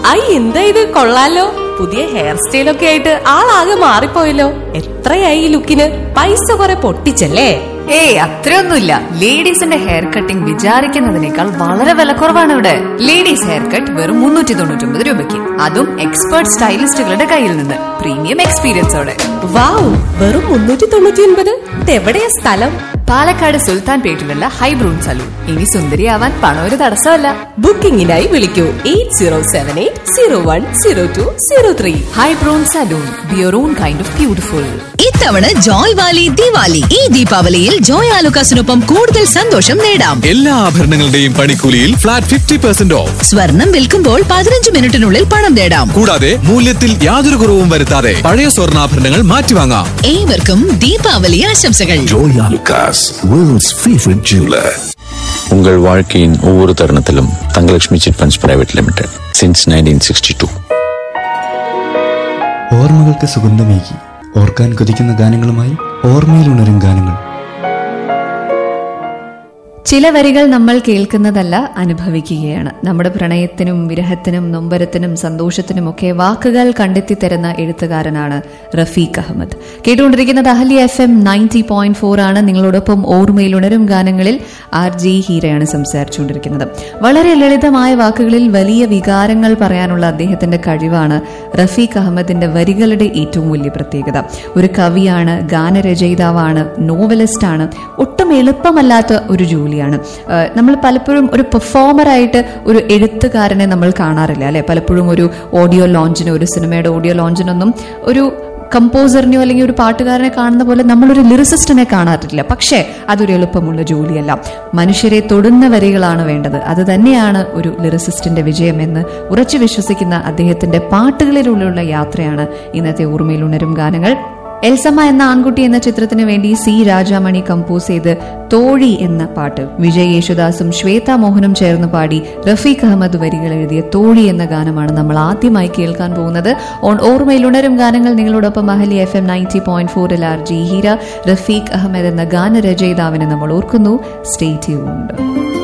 I എന്താ ഇത് കൊള്ളാലോ പുതിയ ഹെയർ സ്റ്റൈലൊക്കെ ആയിട്ട് ആളാകെ മാറിപ്പോയല്ലോ എത്രയായി ഈ ലുക്കിന് പൈസ കുറെ പൊട്ടിച്ചല്ലേ ഏയ് അത്രയൊന്നുമില്ല ലേഡീസിന്റെ ഹെയർ കട്ടിംഗ് വിചാരിക്കുന്നതിനേക്കാൾ വളരെ വിലക്കുറവാണ് ഇവിടെ ലേഡീസ് ഹെയർ കട്ട് വെറും മുന്നൂറ്റി തൊണ്ണൂറ്റി ഒമ്പത് രൂപയ്ക്ക് അതും എക്സ്പേർട്ട് സ്റ്റൈലിസ്റ്റുകളുടെ കയ്യിൽ നിന്ന് പ്രീമിയം എക്സ്പീരിയൻസോടെ വാവ് വെറും മുന്നൂറ്റി തൊണ്ണൂറ്റി ഒൻപത് ഇതെവിടെയാ സ്ഥലം പാലക്കാട് സുൽത്താൻ പേട്ടിലുള്ള ഹൈബ്രൂൺ സലൂൺ ഇനി സുന്ദരിയാവാൻ പണം ഒരു തടസ്സമല്ല ബുക്കിംഗിനായി വിളിക്കൂ eight zero seven eight zero one zero two zero three ഹൈബ്രൂൺ salon be your own kind of beautiful ഇത്തവണ ജോയ് വാലി ദിവാലി ഈ ദീപാവലിയിൽ ജോയ് ആലുക്കാസിനൊപ്പം കൂടുതൽ സന്തോഷം നേടാം എല്ലാ ആഭരണങ്ങളുടെയും പണിക്കൂലിയിൽ ഫ്ലാറ്റ് ഫിഫ്റ്റി പെർസെന്റ് ഓഫ് സ്വർണം വിൽക്കുമ്പോൾ പതിനഞ്ച് മിനിറ്റിനുള്ളിൽ പണം നേടാം കൂടാതെ മൂല്യത്തിൽ യാതൊരു കുറവും വരുത്താതെ പഴയ സ്വർണ്ണാഭരണങ്ങൾ മാറ്റിവാങ്ങാം ഏവർക്കും ദീപാവലി ആശംസകൾ Joy Alucas, world's favorite jeweler. உங்கள் வாழ்க்கையின் ஒவ்வொரு தருணத்திலும் Thangalakshmi chit funds private limited since nineteen sixty two ഓർമ്മകൾക്ക് സുഗന്ധമേകി ഓർക്കാൻ കൊതിക്കുന്ന ഗാനങ്ങളുമായി ഓർമ്മയിലുണരും ഗാനങ്ങൾ ചില വരികൾ നമ്മൾ കേൾക്കുന്നതല്ല അനുഭവിക്കുകയാണ് നമ്മുടെ പ്രണയത്തിനും വിരഹത്തിനും നൊമ്പരത്തിനും സന്തോഷത്തിനും ഒക്കെ വാക്കുകൾ കണ്ടെത്തി തരുന്ന എഴുത്തുകാരനാണ് റഫീഖ് അഹമ്മദ് കേട്ടുകൊണ്ടിരിക്കുന്നത് Ahalia F M ninety point four ആണ് നിങ്ങളോടൊപ്പം ഓർമ്മയിൽ ഉണരും ഗാനങ്ങളിൽ ആർ ജി ഹീരയാണ് സംസാരിച്ചുകൊണ്ടിരിക്കുന്നത് വളരെ ലളിതമായ വാക്കുകളിൽ വലിയ വികാരങ്ങൾ പറയാനുള്ള അദ്ദേഹത്തിന്റെ കഴിവാണ് റഫീഖ് അഹമ്മദിന്റെ വരികളുടെ ഏറ്റവും വലിയ പ്രത്യേകത ഒരു കവിയാണ് ഗാനരചയിതാവാണ് നോവലിസ്റ്റാണ് ഒട്ടും എളുപ്പമല്ലാത്ത ഒരു ജോലിയാണ് ഏഹ് നമ്മൾ പലപ്പോഴും ഒരു പെർഫോമറായിട്ട് ഒരു എഴുത്തുകാരനെ നമ്മൾ കാണാറില്ല അല്ലെ പലപ്പോഴും ഒരു ഓഡിയോ ലോഞ്ചിനോ ഒരു സിനിമയുടെ ഓഡിയോ ലോഞ്ചിനൊന്നും ഒരു കമ്പോസറിനെയോ അല്ലെങ്കിൽ ഒരു പാട്ടുകാരനെ കാണുന്ന പോലെ നമ്മളൊരു ലിറിസിസ്റ്റിനെ കാണാറില്ല പക്ഷേ അതൊരു എളുപ്പമുള്ള ജോലിയല്ല മനുഷ്യരെ തൊടുന്ന വരികളാണ് വേണ്ടത് അത് തന്നെയാണ് ഒരു ലിറിസിസ്റ്റിന്റെ വിജയമെന്ന് ഉറച്ചു വിശ്വസിക്കുന്ന അദ്ദേഹത്തിന്റെ പാട്ടുകളിലുള്ള യാത്രയാണ് ഇന്നത്തെ ഓർമ്മയിൽ ഉണരും ഗാനങ്ങൾ എൽസമ്മ എന്ന ആൺകുട്ടി എന്ന ചിത്രത്തിന് വേണ്ടി സി രാജാമണി കമ്പോസ് ചെയ്ത് തോഴി എന്ന പാട്ട് വിജയ് യേശുദാസും ശ്വേത മോഹനും ചേർന്ന് പാടി റഫീഖ് അഹമ്മദ് വരികൾ എഴുതിയ തോഴി എന്ന ഗാനമാണ് നമ്മൾ ആദ്യമായി കേൾക്കാൻ പോകുന്നത് ഓൺ ഓർമ്മയിൽ ഉണരും ഗാനങ്ങൾ നിങ്ങളോടൊപ്പം Ahalia F M ninety point ഫോറിൽ ആർ ജി ഹീര റഫീഖ് അഹമ്മദ് എന്ന ഗാനരചയിതാവിനെ നമ്മൾ ഓർക്കുന്നു സ്റ്റേ ട്യൂൺഡ്